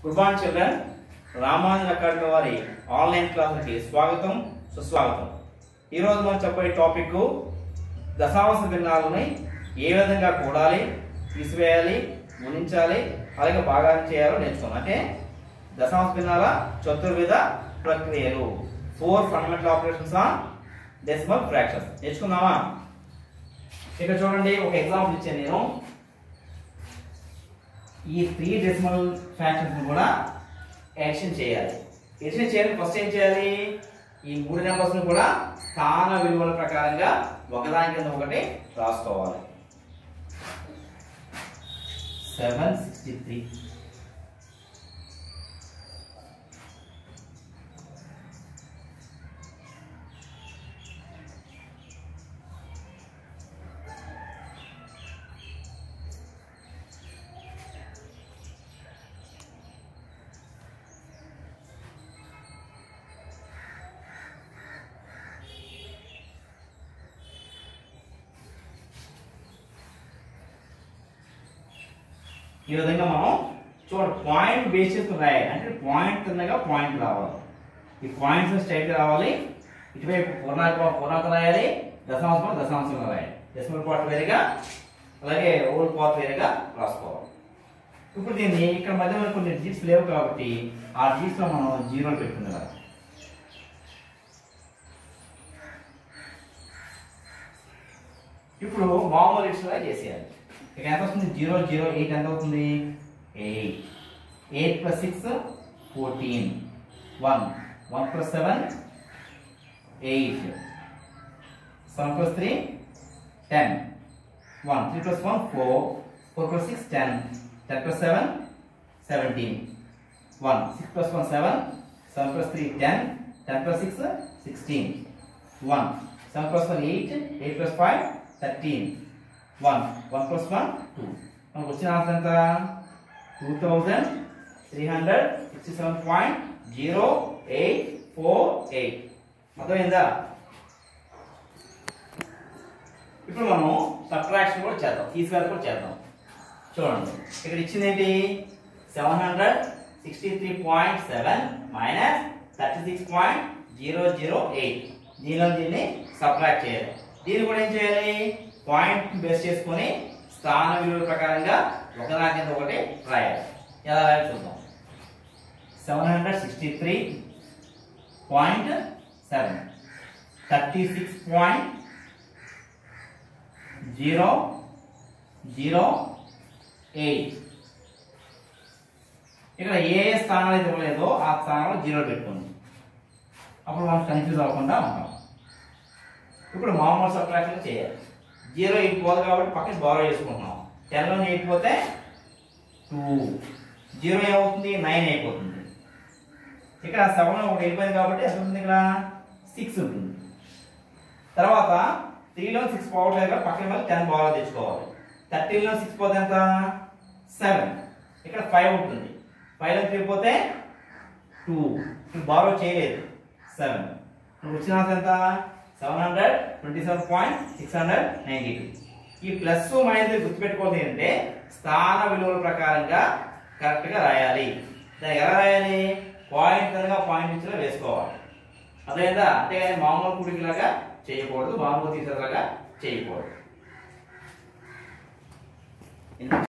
good morning children Ramanujan academy వారి online క్లాసులకి స్వాగతం సుస్వాగతం ఈరోజు మనం చెప్పే టాపిక్ దశాంశ భిన్నాలని ఏ విధంగా కూడాలి తీసివేయాలి గుణించాలి అలాగే భాగాలు చేయాలో నేర్చుకున్నాం అంటే దశాంశ భిన్నాల చతుర్విధ ప్రక్రియలు four fundamental operations on decimal fractions నేర్చుకుందామా ఇక్కడ చూడండి ఒక ఎగ్జాంపుల్ ఇచ్చాను నేను ఈ త్రీ డెసిమల్ ఫ్రాక్షన్స్ కూడా యాక్షన్ చేయాలి యాక్షన్ చేయాలి ఫస్ట్ ఏం చేయాలి ఈ మూడు నెంబర్స్ కూడా స్థాన విలువల ప్రకారంగా ఒకదాని కింద ఒకటి రాసుకోవాలి సెవెన్ సిక్స్టీ త్రీ ఈ విధంగా మనం చూడండి పాయింట్ బేస్ చేసుకుని రాయాలి అంటే పాయింట్ తిన్నగా పాయింట్ రావాలి ఈ పాయింట్స్ స్ట్రైట్ రావాలి ఇటువైపు పూర్ణాంక పూర్ణాంకం రాయాలి దశాంశం దశాంశం రాయాలి డెసిమల్ పార్ట్ వేరుగా అలాగే ఓల్డ్ పార్ట్ వేరుగా రాసుకోవాలి ఇప్పుడు దీన్ని ఇక్కడ మధ్యలో కొన్ని డిజిట్స్ లేవు కాబట్టి ఆ డిజిట్స్ లో మనం జీరోలు పెట్టుకుందాం ఇప్పుడు మామూలు రిక్షన్గా చేసేయాలి ఇక ఎంత వస్తుంది జీరో జీరో ఎయిట్ ఎంత అవుతుంది eight eight plus six fourteen one one plus seven eight seven plus three ten one three plus one four four plus six ten ten plus seven seventeen one six plus one seven seven plus three ten ten plus six sixteen one seven plus one eight eight plus five thirteen one one plus one two మనకు వచ్చిన answer ఎంత two thousand three hundred sixty seven point zero eight four eight అర్థమైందా ఇప్పుడు మనం subtraction కూడా చేద్దాం తీసుకెళ్ళి కూడా చేద్దాం చూడండి ఇక్కడ ఇచ్చింది ఏంటి seven hundred sixty three point seven minus thirty six point zero zero eight దీనిలో దీన్ని సబ్ట్రాక్ట్ చేయాలి దీన్ని కూడా ఏం చేయాలి పాయింట్ బేస్ చేసుకొని స్థాన విలువల ప్రకారంగా ఒకదాని కింద ఒకటి రాయాలి ఎలా రాయాలి చూద్దాం seven hundred sixty three point seven thirty six point zero zero eight ఇక్కడ ఏ ఏ స్థానాలు అయితే ఇవ్వలేదో ఆ స్థానంలో జీరో పెట్టుకోండి అప్పుడు మనం కన్ఫ్యూజ్ అవ్వకుండా ఉంటాం ఇప్పుడు మామూలు సబ్ట్రాక్షన్ చేయాలి జీరో ఎయిట్ పోదు కాబట్టి పక్కన బారో చేసుకుంటున్నాం టెన్లో ఎయిట్ పోతే టూ జీరో ఏమవుతుంది నైన్ అయిపోతుంది ఇక్కడ సెవెన్ ఒకటి అయిపోయింది కాబట్టి ఎంత ఉంటుంది ఇక్కడ సిక్స్ ఉంటుంది తర్వాత త్రీలో సిక్స్ పోవట్లేదు కాబట్టి పక్కన మళ్ళీ టెన్ బాగా తెచ్చుకోవాలి థర్టీన్లో సిక్స్ పోతే ఎంత సెవెన్ ఇక్కడ ఫైవ్ ఉంటుంది ఫైవ్లో త్రీ పోతే టూ బారో చేయలేదు సెవెన్ వచ్చిన ఆన్సర్ ఎంత seven hundred twenty seven point six hundred ninety two ఈ ప్లస్ మైనస్ గుర్తుపెట్టుకోవాలి అంటే స్థాన విలువల ప్రకారంగా కరెక్ట్గా రాయాలి దాన్ని ఎలా రాయాలి పాయింట్ అనగా పాయింట్ ఇచ్చిన వేసుకోవాలి అదేందా అంతేగాని మామూలు కుడికిలాగా చేయకూడదు మామూలు తీసేలాగా చేయకూడదు